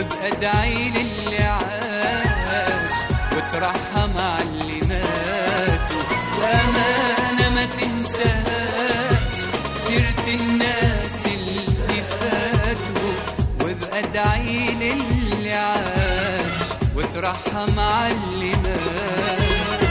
وابقى ادعي للي عاش وترحم على اللي ماتوا وأمانة ما تنساش سيرة الناس اللي فاتوا وابقى ادعي للي عاش وترحم على اللي ماتوا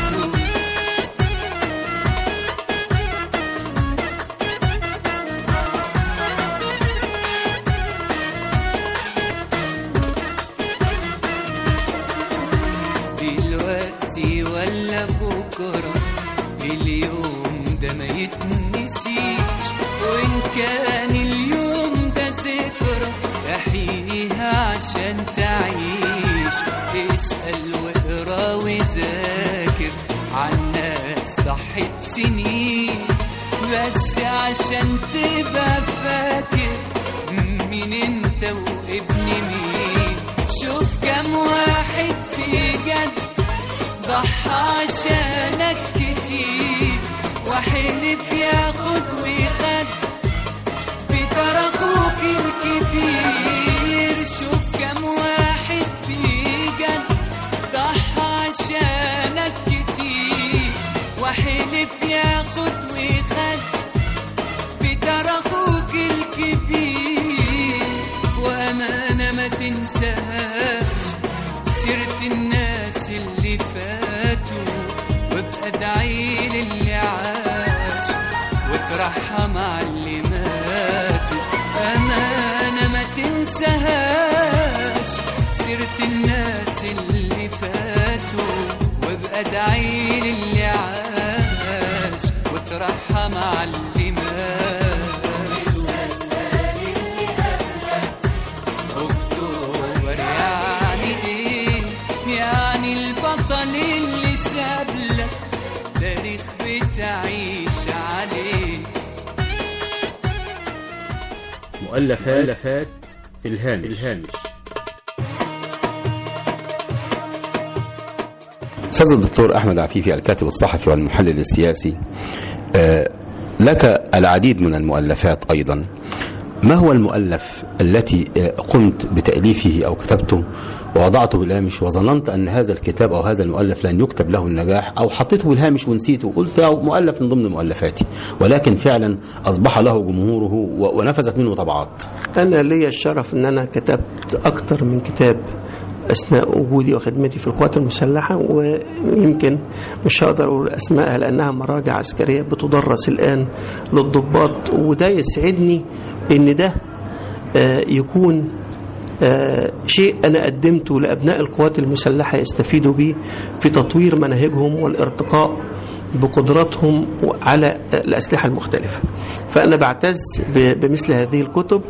دلوقتي ولا بكرة اليوم ده ما يتنسيش وإن كان اليوم ده ذكرى احييها عشان تعيش اسأل واقرا وذاكر عن ناس ضحت سنين بس عشان تبقى فاكر مين انت وابن مين شوف كم واحد بجد ضحى عشانك كتير وحلف ياخد ويخد بتر اخوك الكبير شوف كم واحد بجد ضحى عشانك كتير وحلف ياخد ويخد بتر اخوك الكبير وامانه ما تنساش سيرة الناس اللي فاتوا وابقى ادعي للي عاش وترحم على اللي ماتوا أمانة ما تنساهاش سيرة الناس اللي فاتوا وابقى ادعي للي عاش وترحم على اللي ماتوا اكتوبر يعني ايه يعني البطل اللي سابلك تاريخ بتعيش عليه مؤلفات في الهامش, في الهامش. أستاذ الدكتور أحمد عفيفي الكاتب الصحفي والمحلل السياسي آه، لك العديد من المؤلفات أيضا ما هو المؤلف التي آه، قمت بتأليفه أو كتبته ووضعته بالهامش وظننت أن هذا الكتاب أو هذا المؤلف لن يكتب له النجاح أو حطيته بالهامش ونسيته وقلت له مؤلف من ضمن مؤلفاتي ولكن فعلا أصبح له جمهوره و- ونفذت منه طبعات أنا ليا الشرف أن أنا كتبت أكتر من كتاب أثناء وجودي وخدمتي في القوات المسلحة ويمكن مش هقدر أقول أسمائها لأنها مراجع عسكرية بتدرس الآن للضباط وده يسعدني إن ده آه، يكون آه، شيء أنا قدمته لأبناء القوات المسلحة يستفيدوا به في تطوير مناهجهم والارتقاء بقدراتهم على الأسلحة المختلفة فأنا بعتز ب- بمثل هذه الكتب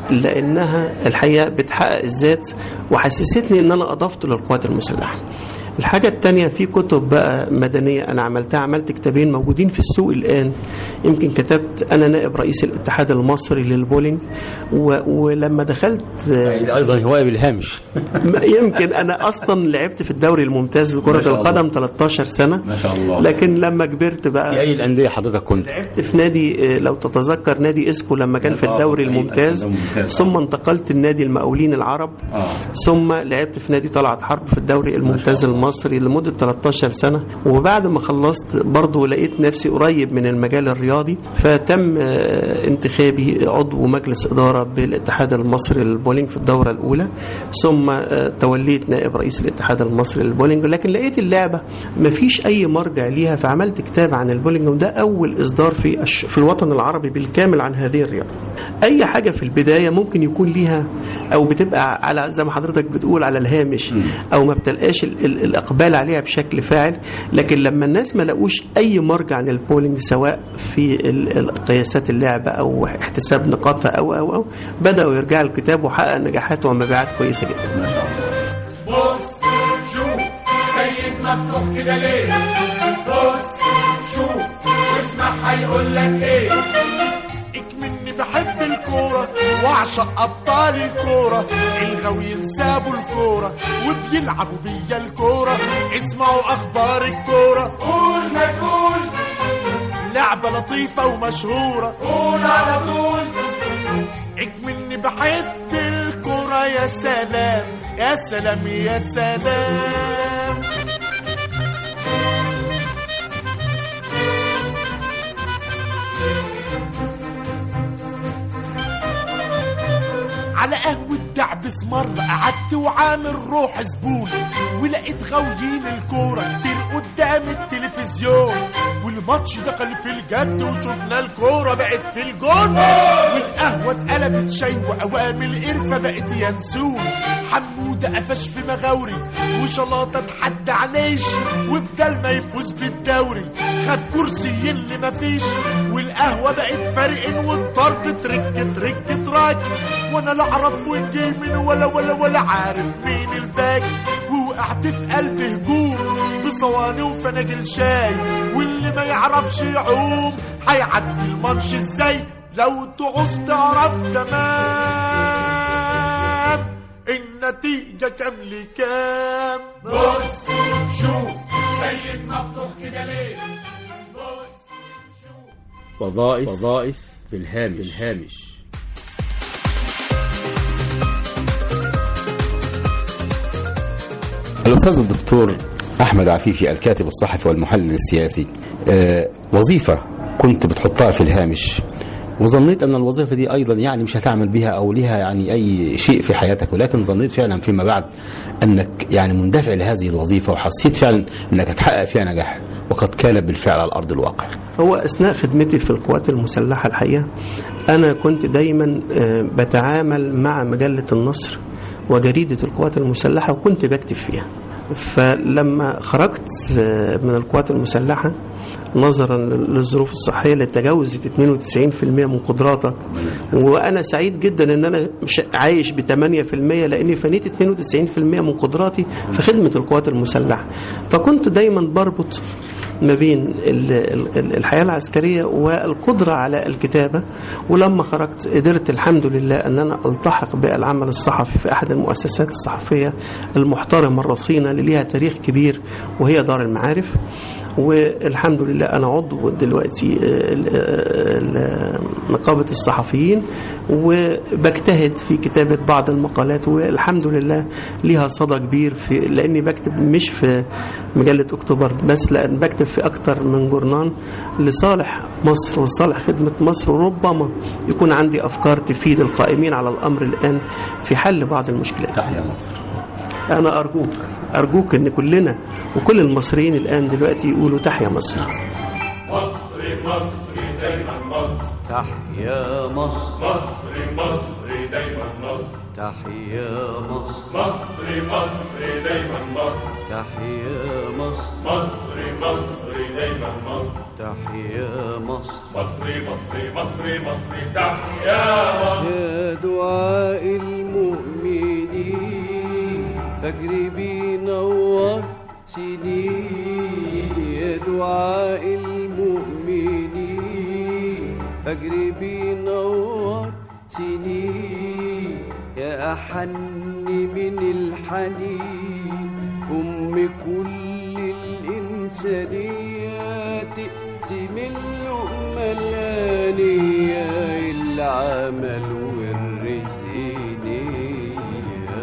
لأنها الحقيقة بتحقق الذات وحسستني أن أنا أضفت للقوات المسلحة الحاجة التانية في كتب بقى مدنية أنا عملتها عملت كتابين موجودين في السوق الآن يمكن كتبت أنا نائب رئيس الاتحاد المصري للبولينج و... ولما دخلت أيضا هواية بالهامش يمكن أنا أصلا لعبت في الدوري الممتاز ما لكرة شاء الله. القدم 13 سنة ما شاء الله لكن لما كبرت بقى في أي الأندية حضرتك كنت لعبت في نادي آه، لو تتذكر نادي اسكو لما كان في آه، الدوري أي- الممتاز الممتاز. ثم انتقلت لنادي المقاولين العرب آه. ثم لعبت في نادي طلعت حرب في الدوري الممتاز المصري لمدة 13 سنة وبعد ما خلصت برضه لقيت نفسي قريب من المجال الرياضي فتم آه، انتخابي عضو مجلس إدارة بالاتحاد المصري للبولينج في الدورة الأولى ثم آه، توليت نائب رئيس الاتحاد المصري للبولينج لكن لقيت اللعبة مفيش أي مرجع ليها فعملت كتاب عن البولينج وده أول إصدار في الش- في الوطن العربي بالكامل عن هذه الرياضة أي حاجة في البداية ممكن يكون ليها أو بتبقى على زي ما حضرتك بتقول على الهامش أو ما بتلقاش ال- ال- الإقبال عليها بشكل فاعل لكن لما الناس ما لقوش أي مرجع عن البولينج سواء في ال- ال- قياسات اللعبة أو احتساب نقاطها أو أو أو بدأوا يرجعوا الكتاب وحقق نجاحات ومبيعات كويسة جدا ما شاء الله بص شوف سيد مفتوح كده ليه بص شوف واسمع هيقول لك ايه اكمني بحب الكورة واعشق ابطال الكورة الغاويين سابوا الكورة وبيلعبوا بيا الكورة اسمعوا اخبار الكورة قول ما تقول لعبة لطيفة ومشهورة قول على طول اكمني بحب الكورة ايوه يا سلام يا سلام يا سلام على قهوة دعبس مرة قعدت وعامل روح زبون ولقيت غاويين الكورة كتير قدام التلفزيون والماتش دخل في الجد وشفنا الكورة بقت في الجون والقهوة اتقلبت شاي وأوام القرفة بقت ينسون حمودة قفش في مغاوري وشلاطة اتحدى عليش وبدل ما يفوز بالدوري خد كرسي اللي مفيش والقهوة بقت فارقين والضرب ترك ترك تراك وانا لا اعرف وين جاي من ولا ولا ولا عارف مين الباقي ووقعت في قلب هجوم بصواني وفناجل شاي واللي ما يعرفش يعوم هيعدي الماتش ازاي لو تعوز تعرف تمام النتيجة كام لكام بص شوف سيد مفتوح كده ليه بص شوف وظائف وظائف في الهامش في الهامش الأستاذ الدكتور أحمد عفيفي الكاتب الصحفي والمحلل السياسي آه، وظيفة كنت بتحطها في الهامش وظنيت أن الوظيفة دي أيضا يعني مش هتعمل بها أو لها يعني أي شيء في حياتك ولكن ظنيت فعلا فيما بعد أنك يعني مندفع لهذه الوظيفة وحسيت فعلا أنك هتحقق فيها نجاح وقد كان بالفعل على أرض الواقع هو أثناء خدمتي في القوات المسلحة الحقيقة أنا كنت دايما آه، بتعامل مع مجلة النصر وجريدة القوات المسلحة وكنت بكتب فيها فلما خرجت آه، من القوات المسلحة نظرا للظروف الصحية اللي تجاوزت 92% من قدراتك وأنا سعيد جدا إن أنا مش عايش ب 8% لأني فنيت 92% من قدراتي في خدمة القوات المسلحة فكنت دايما بربط ما بين ال- ال- الحياة العسكرية والقدرة على الكتابة ولما خرجت قدرت الحمد لله أن أنا ألتحق بالعمل الصحفي في أحد المؤسسات الصحفية المحترمة الرصينة اللي ليها تاريخ كبير وهي دار المعارف والحمد لله أنا عضو دلوقتي آه، ال- ال- نقابة الصحفيين وبجتهد في كتابة بعض المقالات والحمد لله ليها صدى كبير في لأني بكتب مش في مجلة أكتوبر بس لأن بكتب في أكتر من جورنان لصالح مصر وصالح خدمة مصر وربما يكون عندي أفكار تفيد القائمين على الأمر الآن في حل بعض المشكلات تحيا مصر أنا أرجوك أرجوك إن كلنا وكل المصريين الآن دلوقتي يقولوا تحيا مصر مصر مصر دايما مصر تحيا مصر مصر مصر دايما مصر تحيا مصر مصر مصر دايما مصر تحيا مصر مصر مصر دايما مصر تحيا مصر مصر مصر مصر مصر تحيا مصر يا دعاء المؤمنين فجر بينور سنين يا دعاء المؤمنين فجر بينور سنين يا أحن من الحنين أم كل الإنسانيات تقسم اللقمة الآنية العمل والرزق نية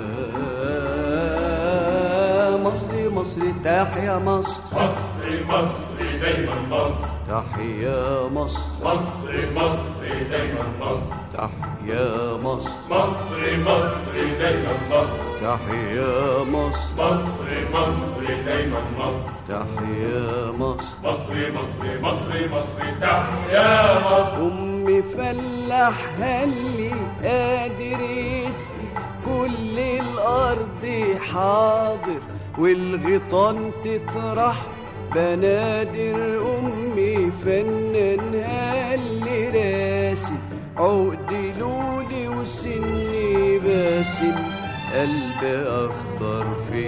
مصر مصر تحيا مصر مصر مصر دايما مصر تحيا مصر مصر مصر دايما مصر تحيا مصر مصر مصر دايما مصر تحيا مصر مصر مصر دايما مصر تحيا مصر مصر مصر مصر مصر تحيا مصر أم فلاح هلي قادر يسقي كل الأرض حاضر والغيطان تطرح بنادر أمي فنان هلي راسي عقد لولي وسني باسم قلب أخضر في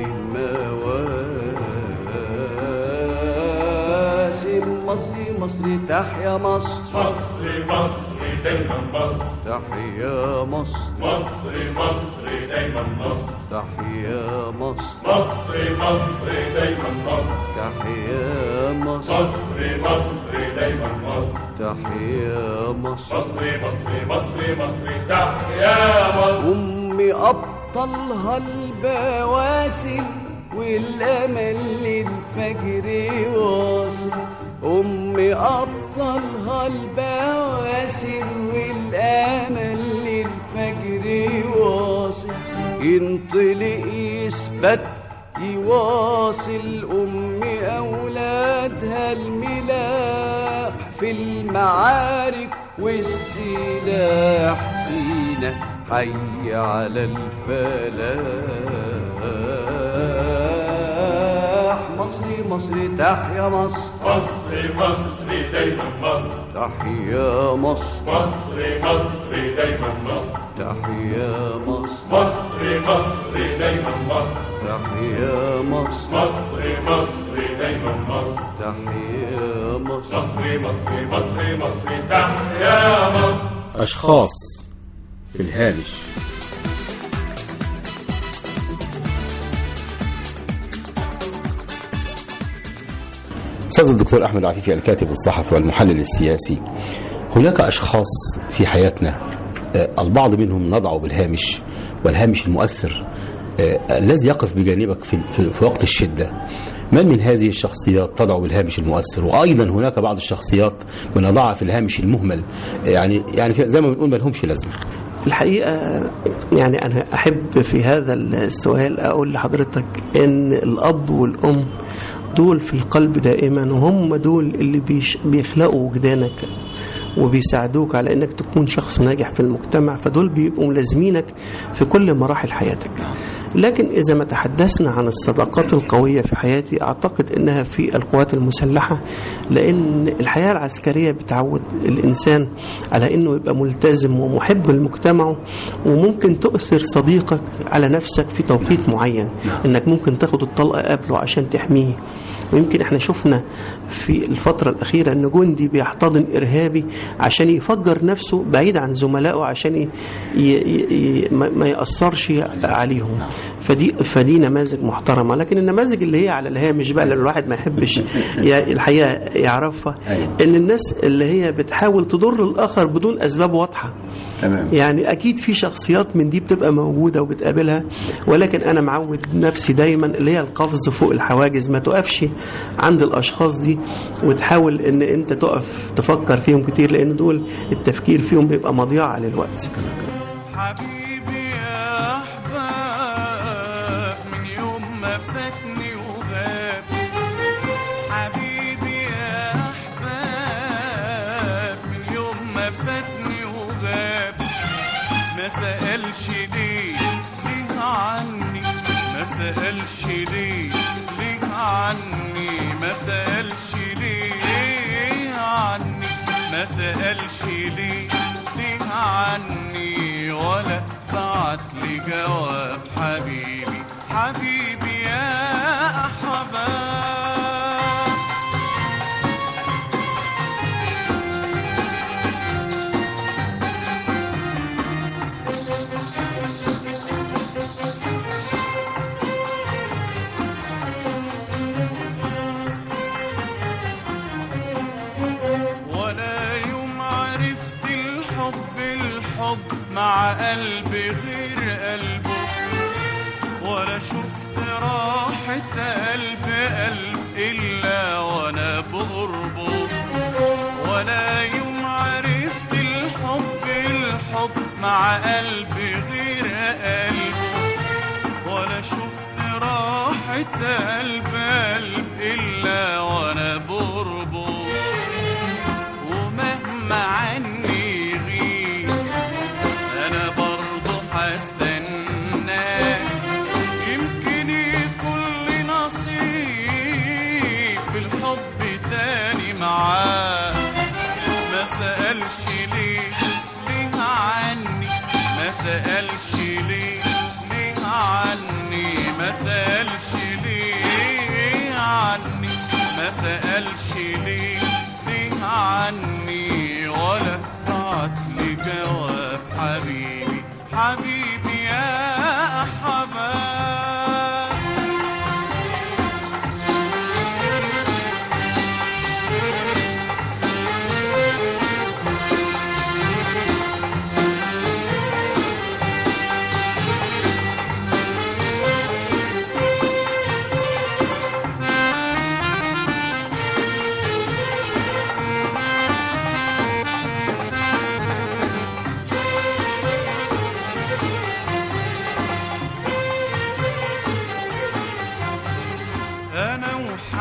مواسم مصري مصري تحيا مصر مصر مصر دايما مصر تحيا مصر مصر مصر دايما مصر تحيا مصر مصر مصر دايما مصر تحيا مصر مصر مصر دايما مصر تحيا مصر مصر مصر مصر مصر تحيا مصر أمي أب أبطلها البواسل والأمل للفجر واصل أمي أبطلها البواسل والأمل للفجر واصل ينطلق يثبت يواصل أمي أولادها الملاح في المعارك والسلاح سينا حي على الفلاح مصري مصري تحيا مصر مصري مصري دايما مصر تحيا مصر مصري مصري دايما مصر تحيا مصر مصري مصري دايما مصر تحيا مصر مصري مصري دايما مصر تحيا مصر مصري مصري مصري مصري تحيا مصر أشخاص في الهامش أستاذ الدكتور أحمد عفيفي الكاتب الصحفي والمحلل السياسي هناك أشخاص في حياتنا آه، البعض منهم نضعه بالهامش والهامش المؤثر آه، الذي يقف بجانبك في, في, في وقت الشدة من من هذه الشخصيات تضع بالهامش المؤثر وأيضا هناك بعض الشخصيات بنضعها في الهامش المهمل آه، يعني يعني في- زي ما بنقول ما لهمش لازمة الحقيقة يعني أنا أحب في هذا السؤال أقول لحضرتك إن الأب والأم دول في القلب دائما وهم دول اللي بيش بيخلقوا وجدانك وبيساعدوك على انك تكون شخص ناجح في المجتمع فدول بيبقوا ملازمينك في كل مراحل حياتك لكن اذا ما تحدثنا عن الصداقات القويه في حياتي اعتقد انها في القوات المسلحه لان الحياه العسكريه بتعود الانسان على انه يبقى ملتزم ومحب لمجتمعه وممكن تؤثر صديقك على نفسك في توقيت معين انك ممكن تاخد الطلقه قبله عشان تحميه ويمكن احنا شفنا في الفترة الأخيرة أن جندي بيحتضن إرهابي عشان يفجر نفسه بعيد عن زملائه عشان ي... ي... ي... ما ما يأثرش عليهم فدي فدي نماذج محترمة لكن النماذج اللي هي على الهامش بقى اللي الواحد ما يحبش ي... الحقيقة يعرفها إن الناس اللي هي بتحاول تضر الآخر بدون أسباب واضحة تمام يعني اكيد في شخصيات من دي بتبقى موجوده وبتقابلها ولكن انا معود نفسي دايما اللي هي القفز فوق الحواجز ما تقفش عند الاشخاص دي وتحاول ان انت تقف تفكر فيهم كتير لان دول التفكير فيهم بيبقى مضيعه للوقت حبيبي يا احباب من يوم ما فاتني وغاب حبيبي يا احباب من يوم ما فاتني وغاب ما سألش ليه ليه عني ما سألش ليه ليه عني ما سألش ليه عني ما سألش ليه ليه عني ولا بعت لي جواب حبيبي حبيبي يا أحباب ولا يوم عرفت الحب الحب مع قلبي غير قلبه ولا شفت راحة قلب قلب إلا وأنا بقربه ولا يوم عرفت الحب الحب مع قلبي غير قلبه ولا شفت راحة قلب قلب إلا وأنا بقربه ومهما عني يغيب انا برضه هستناه يمكن يكون لي نصيب في الحب تاني معاه ما سألش ليه ليه عني ما سألش ليه ليه عني ما سألش ليه عني ما سألش ليه ليه عني ولا بعت لي جواب حبيبي حبيبي يا حباب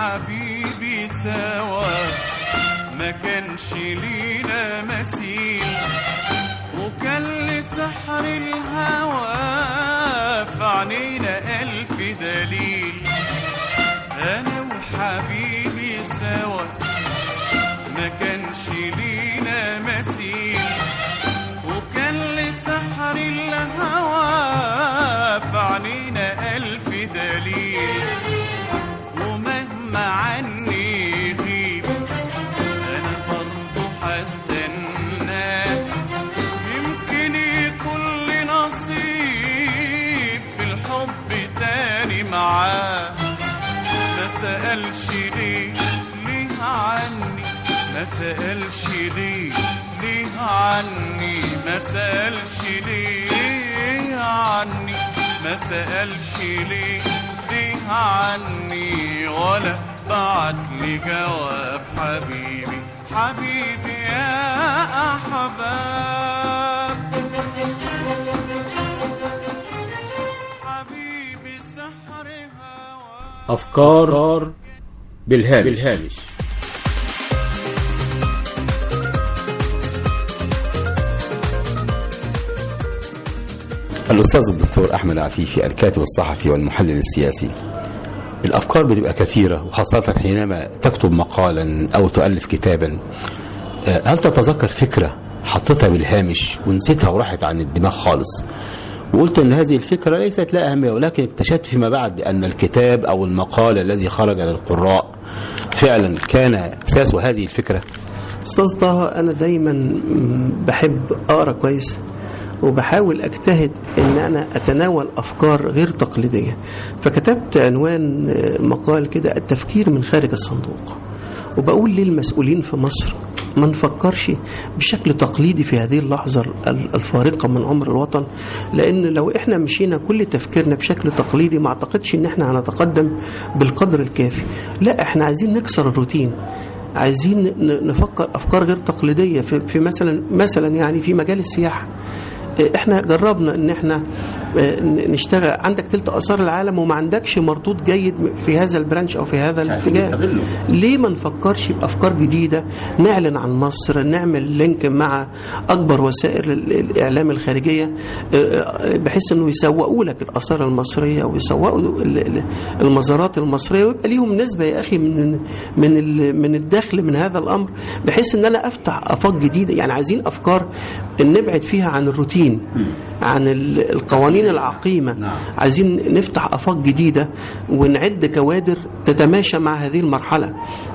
وحبيبي سوا ما كانش لينا مثيل وكان لسحر الهوى في عينينا ألف دليل أنا وحبيبي سوا ما كانش لينا مثيل وكان لسحر الهوى في عينينا ألف دليل ومهما عني يغيب أنا برضه هستناه يمكن يكون لي نصيب في الحب تاني معاه ما سألش ليه ليه عني ما سألش ليه ليه عني ما سألش ليه عني ما سألش ليه ليه عني ولا بعت لي جواب حبيبي حبيبي يا أحباب حبيبي سحر هوا أفكار بالهامش, بالهامش. الأستاذ الدكتور أحمد عفيفي الكاتب الصحفي والمحلل السياسي الأفكار بتبقى كثيرة وخاصة حينما تكتب مقالا أو تؤلف كتابا آه، هل تتذكر فكرة حطيتها بالهامش ونسيتها وراحت عن الدماغ خالص وقلت أن هذه الفكرة ليست لها أهمية ولكن اكتشفت فيما بعد أن الكتاب أو المقال الذي خرج للقراء فعلا كان أساس هذه الفكرة استاذ طه انا دايما م- بحب اقرا كويس وبحاول اجتهد ان انا اتناول افكار غير تقليديه فكتبت عنوان آه، مقال كده التفكير من خارج الصندوق وبقول للمسؤولين في مصر ما نفكرش بشكل تقليدي في هذه اللحظة ال- الفارقة من عمر الوطن لأن لو إحنا مشينا كل تفكيرنا بشكل تقليدي ما أعتقدش إن إحنا هنتقدم بالقدر الكافي لا إحنا عايزين نكسر الروتين عايزين ن- نفكر افكار غير تقليديه في, في مثلا مثلا يعني في مجال السياحه إيه، احنا جربنا ان احنا آه، ن- نشتغل عندك تلت اثار العالم وما عندكش مردود جيد في هذا البرانش او في هذا الاتجاه نستغله. ليه ما نفكرش بافكار جديده نعلن عن مصر نعمل لينك مع اكبر وسائل ال- الاعلام الخارجيه آه، آه، بحيث انه يسوقوا لك الاثار المصريه ويسوقوا ال- ال- المزارات المصريه ويبقى ليهم نسبه يا اخي من من ال- من الدخل من هذا الامر بحيث ان انا افتح افاق جديده يعني عايزين افكار نبعد فيها عن الروتين عن ال- القوانين العقيمه نعم. عايزين نفتح افاق جديده ونعد كوادر تتماشى مع هذه المرحله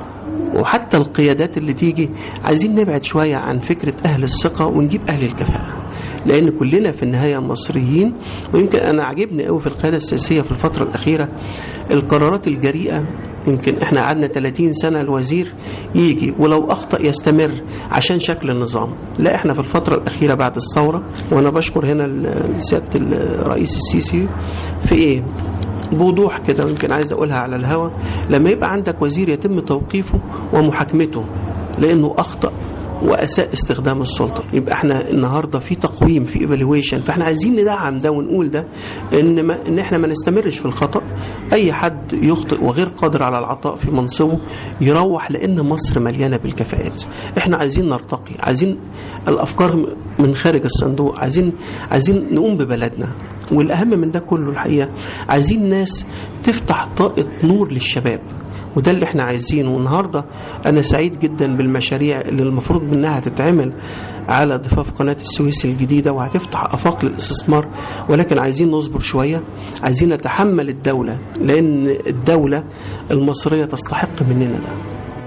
وحتى القيادات اللي تيجي عايزين نبعد شوية عن فكرة أهل الثقة ونجيب أهل الكفاءة لأن كلنا في النهاية مصريين ويمكن أنا عجبني قوي في القيادة السياسية في الفترة الأخيرة القرارات الجريئة يمكن احنا قعدنا 30 سنة الوزير يجي ولو أخطأ يستمر عشان شكل النظام لا احنا في الفترة الأخيرة بعد الثورة وأنا بشكر هنا ال- سيادة الرئيس السيسي في إيه بوضوح كده ويمكن عايز اقولها على الهوا لما يبقى عندك وزير يتم توقيفه ومحاكمته لانه اخطا واساء استخدام السلطه يبقى احنا النهارده في تقويم في ايفالويشن فاحنا عايزين ندعم ده ونقول ده ان ما ان احنا ما نستمرش في الخطا اي حد يخطئ وغير قادر على العطاء في منصبه يروح لان مصر مليانه بالكفاءات احنا عايزين نرتقي عايزين الافكار من خارج الصندوق عايزين عايزين نقوم ببلدنا والاهم من ده كله الحقيقه عايزين ناس تفتح طاقه نور للشباب وده اللي احنا عايزينه والنهارده انا سعيد جدا بالمشاريع اللي المفروض منها تتعمل على ضفاف قناه السويس الجديده وهتفتح افاق للاستثمار ولكن عايزين نصبر شويه عايزين نتحمل الدوله لان الدوله المصريه تستحق مننا ده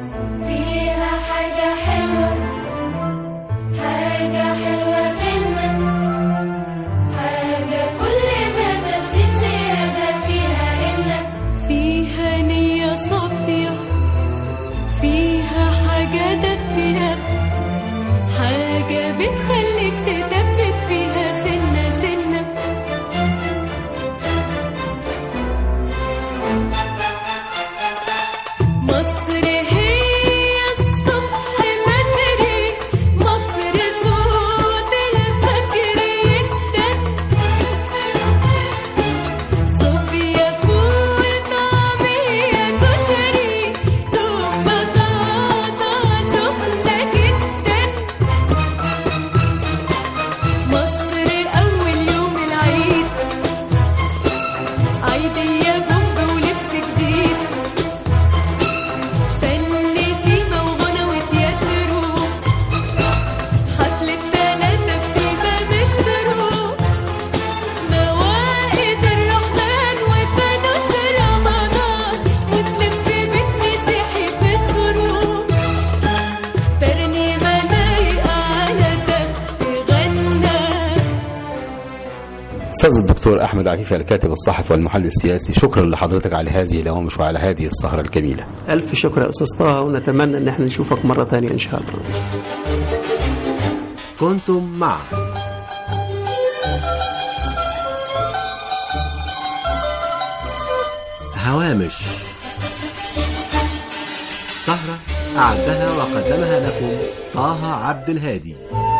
فيها حاجة حلوة حاجة حلوة منك حاجة كل ما تزيد زيادة فيها إنك فيها نية صافية فيها حاجة دافية حاجة بتخليك تثبت فيها سنة سنة مصر أستاذ الدكتور أحمد عفيفي الكاتب الصحفي والمحلل السياسي شكرا لحضرتك على هذه الهوامش وعلى هذه السهرة الجميلة ألف شكر يا أستاذ طه ونتمنى إن احنا نشوفك مرة تانية إن شاء الله كنتم مع هوامش سهرة أعدها وقدمها لكم طه عبد الهادي